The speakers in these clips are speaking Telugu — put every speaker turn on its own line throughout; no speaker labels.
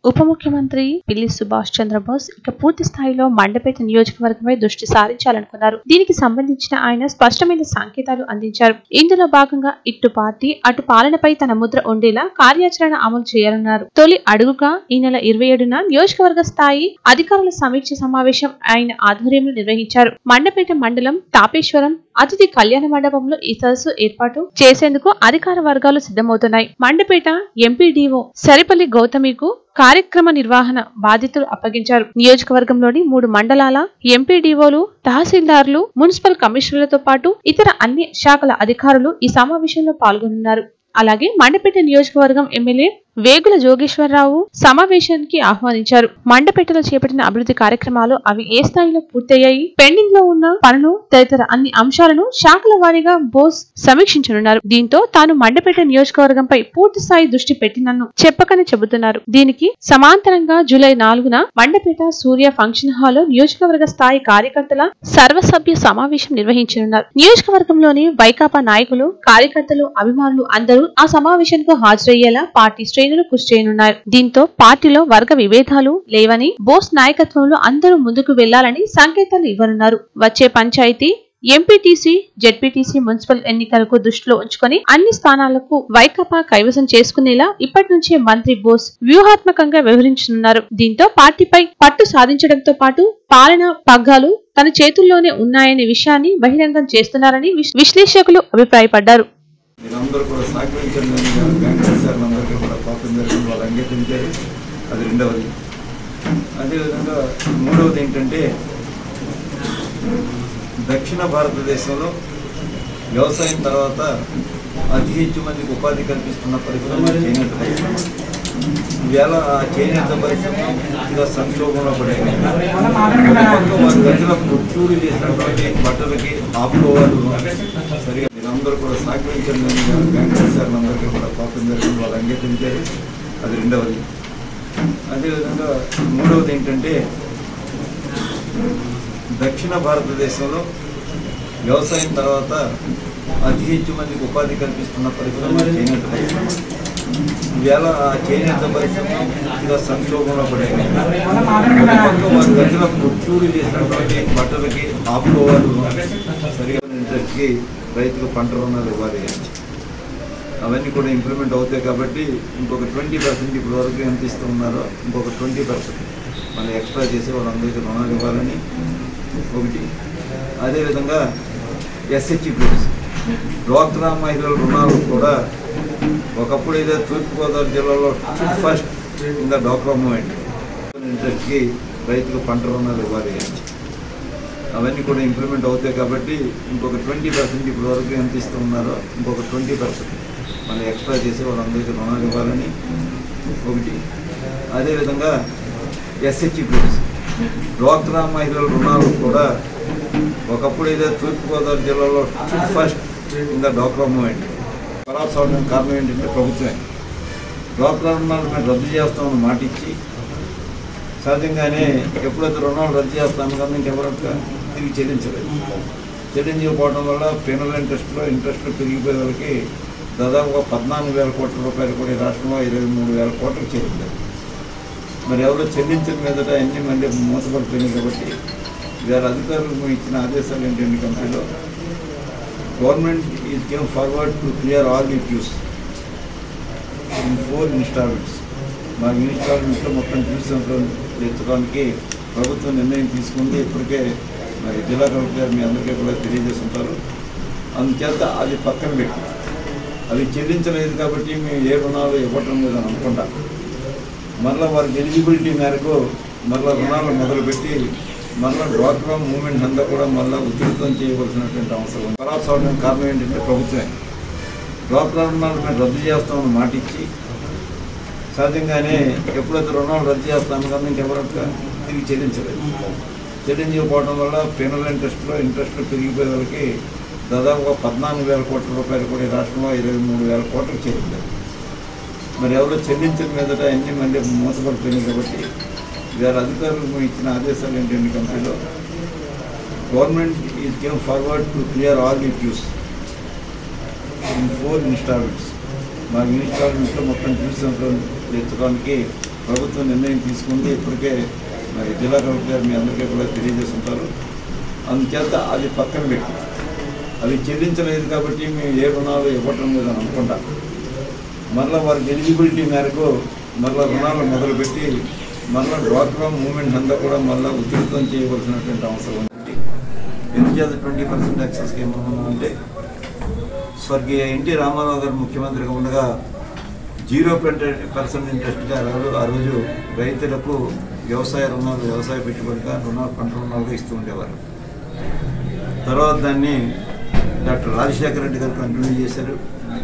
ఉప ముఖ్యమంత్రి పిల్లి సుభాష్ చంద్రబోస్ ఇక పూర్తి స్థాయిలో మండపేట నియోజకవర్గంపై దృష్టి సారించాలనుకున్నారు దీనికి సంబంధించిన ఆయన స్పష్టమైన సంకేతాలు అందించారు ఇందులో భాగంగా ఇటు పార్టీ అటు పాలనపై తన ముద్ర ఉండేలా కార్యాచరణ అమలు చేయాలన్నారు తొలి అడుగుగా ఈ నెల ఇరవై ఏడున నియోజకవర్గ స్థాయి అధికారుల సమీక్ష సమావేశం ఆయన ఆధ్వర్యంలో నిర్వహించారు మండపేట మండలం తాపేశ్వరం అతిథి కళ్యాణ మండపంలో ఈ సదస్సు ఏర్పాటు చేసేందుకు అధికార వర్గాలు సిద్ధమవుతున్నాయి మండపేట ఎంపీడీఓ సరిపల్లి గౌతమికు కార్యక్రమ నిర్వహణ బాధ్యతలు అప్పగించారు నియోజకవర్గంలోని మూడు మండలాల ఎంపీడీఓలు తహసీల్దార్లు మున్సిపల్ కమిషనర్లతో పాటు ఇతర అన్ని శాఖల అధికారులు ఈ సమావేశంలో పాల్గొనున్నారు అలాగే మండపేట నియోజకవర్గం ఎమ్మెల్యే వేగుల జోగేశ్వరరావు సమావేశానికి ఆహ్వానించారు మండపేటలో చేపట్టిన అభివృద్ధి కార్యక్రమాలు అవి ఏ స్థాయిలో పూర్తయ్యాయి పెండింగ్ లో ఉన్న పనులు తదితర అన్ని అంశాలను శాఖల వారీగా బోస్ సమీక్షించనున్నారు దీంతో తాను మండపేట నియోజకవర్గంపై పూర్తి స్థాయి దృష్టి పెట్టినన్ను చెప్పకనే చెబుతున్నారు దీనికి సమాంతరంగా జూలై నాలుగున మండపేట సూర్య ఫంక్షన్ హాల్లో నియోజకవర్గ స్థాయి కార్యకర్తల సర్వసభ్య సమావేశం నిర్వహించనున్నారు నియోజకవర్గంలోని వైకాపా నాయకులు కార్యకర్తలు అభిమానులు అందరూ ఆ సమావేశానికి హాజరయ్యేలా పార్టీ శ్రేణులు కృషి చేయనున్నారు దీంతో పార్టీలో వర్గ విభేదాలు లేవని బోస్ నాయకత్వంలో అందరూ ముందుకు వెళ్లాలని సంకేతాలు ఇవ్వనున్నారు వచ్చే పంచాయతీ ఎంపీటీసీ జెడ్పీటీసీ మున్సిపల్ ఎన్నికలకు దృష్టిలో ఉంచుకొని అన్ని స్థానాలకు వైకాపా కైవసం చేసుకునేలా ఇప్పటి నుంచే మంత్రి బోస్ వ్యూహాత్మకంగా వ్యవహరించనున్నారు దీంతో పార్టీపై పట్టు సాధించడంతో పాటు పాలన పగ్గాలు తన చేతుల్లోనే ఉన్నాయనే విషయాన్ని బహిరంగం చేస్తున్నారని విశ్- విశ్లేషకులు అభిప్రాయపడ్డారు
మీరందరూ కూడా సహకరించండి అని బ్యాంకర్ సార్ అందరికీ కూడా పాపం జరిగింది వాళ్ళు అంగీకరించారు అది రెండవది అదేవిధంగా మూడవది ఏంటంటే దక్షిణ భారతదేశంలో వ్యవసాయం తర్వాత అతి ಹೆಚ್ಚು మందికి ఉపాధి కల్పిస్తున్న పరిశ్రమ చేనేత పరిశ్రమ ఈవేళ ఆ చేనేత పరిశ్రమ పూర్తిగా సంక్షోభంలో పడింది ఒక పక్క వారి దగ్గర ప్రొక్యూర్ చేసినటువంటి బట్టలకి ఆపుకోవాలి సరిగా మీరందరూ కూడా సహకరించండి అని బ్యాంకర్ సార్ అందరికీ కూడా పాపం జరిగింది వాళ్ళు అంగీకరించారు అది రెండవది అదేవిధంగా మూడవది ఏంటంటే దక్షిణ భారతదేశంలో వ్యవసాయం తర్వాత అతి ಹೆಚ್ಚు మందికి ఉపాధి కల్పిస్తున్న పరిశ్రమ చేనేత పరిశ్రమ ఈవేళ ఆ చేనేత పరిశ్రమ పూర్తిగా సంక్షోభంలో పడింది ఒక పక్క వారి దగ్గర ప్రొక్యూర్ చేసినటువంటి బట్టలకి ఆపుకోవాలి సరిగా ఇంట్రెస్ట్కి రైతుకు పంట రుణాలు ఇవ్వాలి అవన్నీ కూడా ఇంప్లిమెంట్ అవుతాయి కాబట్టి ఇంకొక ట్వంటీ పర్సెంట్ ఇప్పటి వరకు ఎంత ఇస్తూ ఉన్నారో ఇంకొక ట్వంటీ పర్సెంట్ మళ్ళీ ఎక్స్ట్రా చేసి వాళ్ళందరికీ రుణాలు ఇవ్వాలని ఒకటి అదేవిధంగా ఎస్హెచ్ఈ గ్రూప్స్ డ్వాక్రా మహిళల రుణాలు కూడా ఒకప్పుడు ఏదో తూర్పుగోదావరి జిల్లాలో ఫస్ట్ ఇంకా డ్వాక్రా మూమెంట్ ఇంట్రెస్ట్కి రైతుకు పంట రుణాలు ఇవ్వాలి అవన్నీ కూడా ఇంప్లిమెంట్ అవుతాయి కాబట్టి ఇంకొక ట్వంటీ పర్సెంట్ ఇప్పటి వరకు ఎంత ఇస్తూ ఉన్నారో ఇంకొక ట్వంటీ పర్సెంట్ మళ్ళీ ఎక్స్ట్రా చేసి వాళ్ళందరికీ రుణాలు ఇవ్వాలని ఒకటి అదేవిధంగా ఎస్హెచ్ఈ గ్రూప్స్ డ్వాక్రా మహిళల రుణాలు కూడా ఒకప్పుడు ఏదో తూర్పుగోదావరి జిల్లాలో ఫస్ట్ ఇంకా డ్వాక్రా మూమెంట్ కొలాప్స్ అవడానికి కారణం ఏంటంటే ప్రభుత్వమే డ్వాక్రా రుణాలు మేము రద్దు చేస్తామని మాట ఇచ్చి సహజంగానే ఎప్పుడైతే రుణాలు రద్దు చేస్తాము కానీ ఇంకెవరొక్క తిరిగి చెల్లించలేదు చెల్లించకపోవడం వల్ల పెనల్ ఇంట్రెస్ట్లో ఇంట్రెస్ట్లు పెరిగిపోయే వాళ్ళకి దాదాపుగా పద్నాలుగు వేల కోట్ల రూపాయలు కూడా ఈ రాష్ట్రంలో ఇరవై మూడు వేల కోట్లకు చేరింది మరి ఎవరో చెల్లించిన మీదట అన్ని మళ్ళీ మూతపడిపోయినాయి కాబట్టి వీళ్ళ అధికారులకు ఇచ్చిన ఆదేశాలు ఏంటంటే కంపెనీలో government is came forward to clear all the dues in four instalments మా ఇన్స్టాల్మెంట్లో మొత్తం డ్యూస్ తెచ్చడానికి ప్రభుత్వం నిర్ణయం తీసుకుంది ఇప్పటికే మరి జిల్లా కలెక్టర్ గారు మీ అందరికీ కూడా తెలియజేస్తుంటారు అందుచేత అది పక్కన పెట్టి అవి చెల్లించలేదు కాబట్టి మేము ఏ రుణాలు ఇవ్వటం లేదని అనుకుంటాం మళ్ళీ వారికి ఎలిజిబిలిటీ మేరకు మళ్ళీ రుణాలు మొదలుపెట్టి మళ్ళీ డ్వాక్రా మూమెంట్ అంతా కూడా మళ్ళీ ఉధృతం చేయవలసినటువంటి అవసరం ఉంది. కొలాప్స్ అవడానికి కారణం ఏంటంటే ప్రభుత్వమే డ్వాక్రా రుణాలు మేము రద్దు చేస్తామని మాట ఇచ్చి సహజంగానే ఎప్పుడైతే రుణాలు రద్దు చేస్తాము కానీ ఇంకెవరొక్క తిరిగి చెల్లించలేదు చెల్లించకపోవడం వల్ల పెనల్ ఇంట్రెస్ట్లో ఇంట్రెస్ట్లు పెరిగిపోయే వాళ్ళకి దాదాపుగా పద్నాలుగు వేల కోట్ల రూపాయలు కూడా ఈ రాష్ట్రంలో ఇరవై మూడు వేల కోట్లకు చేరింది మరి ఎవరో చెల్లించిన మీదట అన్ని మళ్ళీ మూతపడిపోయినాయి కాబట్టి వీళ్ళ అధికారులకు ఇచ్చిన ఆదేశాలు ఏంటంటే కంపెనీలో government is came forward to clear all the dues in four instalments మా ఇన్స్టాల్మెంట్లో మొత్తం డ్యూస్ తెచ్చడానికి ప్రభుత్వం నిర్ణయం తీసుకుంది ఇప్పటికే మరి జిల్లా కలెక్టర్ గారు మీ అందరికీ కూడా తెలియజేస్తుంటారు అందుచేత అది పక్కన పెట్టి అవి చెల్లించలేదు కాబట్టి మేము ఏ రుణాలు ఇవ్వటం లేదని అనుకుంటాం మరలా వారికి ఎలిజిబిలిటీ మేరకు మరలా రుణాలు మొదలుపెట్టి మరలా డ్వాక్రా మూమెంట్ అంతా కూడా మరలా ఉధృతం చేయవలసినటువంటి అవసరం ఉంది ఎందుచేత ట్వంటీ పర్సెంట్ యాక్సెస్కి ఏమన్నా స్వర్గీయ ఎన్టీ రామారావు గారు ముఖ్యమంత్రిగా ఉండగా జీరో పర్సెంట్ ఇంట్రెస్ట్గా ఆ రోజు ఆ రోజు రైతులకు వ్యవసాయ రుణాలు వ్యవసాయ పెట్టుబడిగా రుణాలు పంట రుణాలుగా ఇస్తూ ఉండేవారు తర్వాత దాన్ని డాక్టర్ రాజశేఖర రెడ్డి గారు కంటిన్యూ చేశారు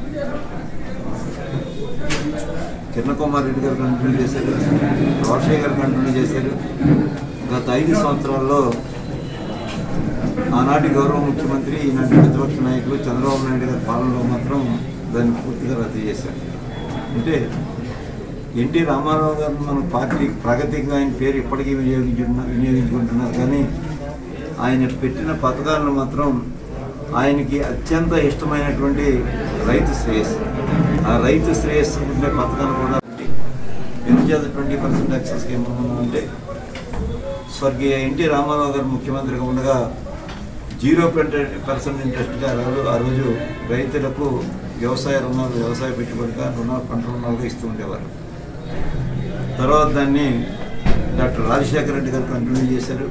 కిరణ్ కుమార్ రెడ్డి గారు కంటిన్యూ చేశారు రోషయ్య గారు కంటిన్యూ చేశారు గత ఐదు సంవత్సరాల్లో ఆనాటి గౌరవ ముఖ్యమంత్రి ఈనాటి ప్రతిపక్ష నాయకులు చంద్రబాబు నాయుడు గారి పాలనలో మాత్రం దాన్ని పూర్తిగా రద్దు చేశారు అంటే ఎన్టీ రామారావు గారు మన పార్టీ ప్రగతిగా ఆయన పేరు ఇప్పటికీ వినియోగించుకున్న వినియోగించుకుంటున్నారు కానీ ఆయన పెట్టిన పథకాలను మాత్రం ఆయనకి అత్యంత ఇష్టమైనటువంటి రైతు శ్రేయస్సు ఆ రైతు శ్రేయస్సు ఉండే పథకాలు కూడా ఎందుచేత ట్వంటీ పర్సెంట్ యాక్సెస్కి ఏమన్నా అంటే స్వర్గీయ ఎన్టీ రామారావు గారు ముఖ్యమంత్రిగా ఉండగా జీరో పర్సెంట్ ఇంట్రెస్ట్గా ఆ రోజు ఆ రోజు రైతులకు వ్యవసాయ రుణాలు వ్యవసాయ పెట్టుబడిగా రుణాలు పంట రుణాలుగా ఇస్తూ ఉండేవారు తర్వాత దాన్ని డాక్టర్ రాజశేఖర రెడ్డి గారు కంటిన్యూ చేశారు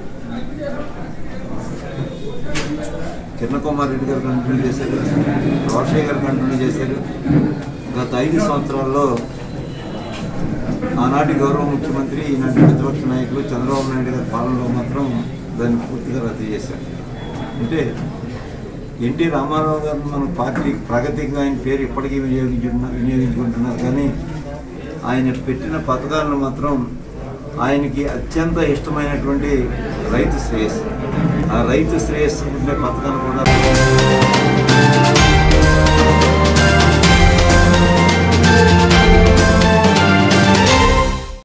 కిరణ్ కుమార్ రెడ్డి గారు కంటిన్యూ చేశారు రోషయ్య గారు కంటిన్యూ చేశారు గత ఐదు సంవత్సరాల్లో ఆనాటి గౌరవ ముఖ్యమంత్రి ఈనాటి ప్రతిపక్ష నాయకులు చంద్రబాబు నాయుడు గారి పాలనలో మాత్రం దాన్ని పూర్తిగా రద్దు చేశారు అంటే ఎన్టీ రామారావు గారు మన పార్టీ ప్రగతిగా ఆయన పేరు ఇప్పటికీ వినియోగించుకున్న వినియోగించుకుంటున్నారు కానీ ఆయన పెట్టిన పథకాలను మాత్రం ఆయనకి అత్యంత ఇష్టమైనటువంటి రైతు శ్రేయస్సు ఆ రైతు శ్రేయస్సు ఉండే పథకాలు కూడా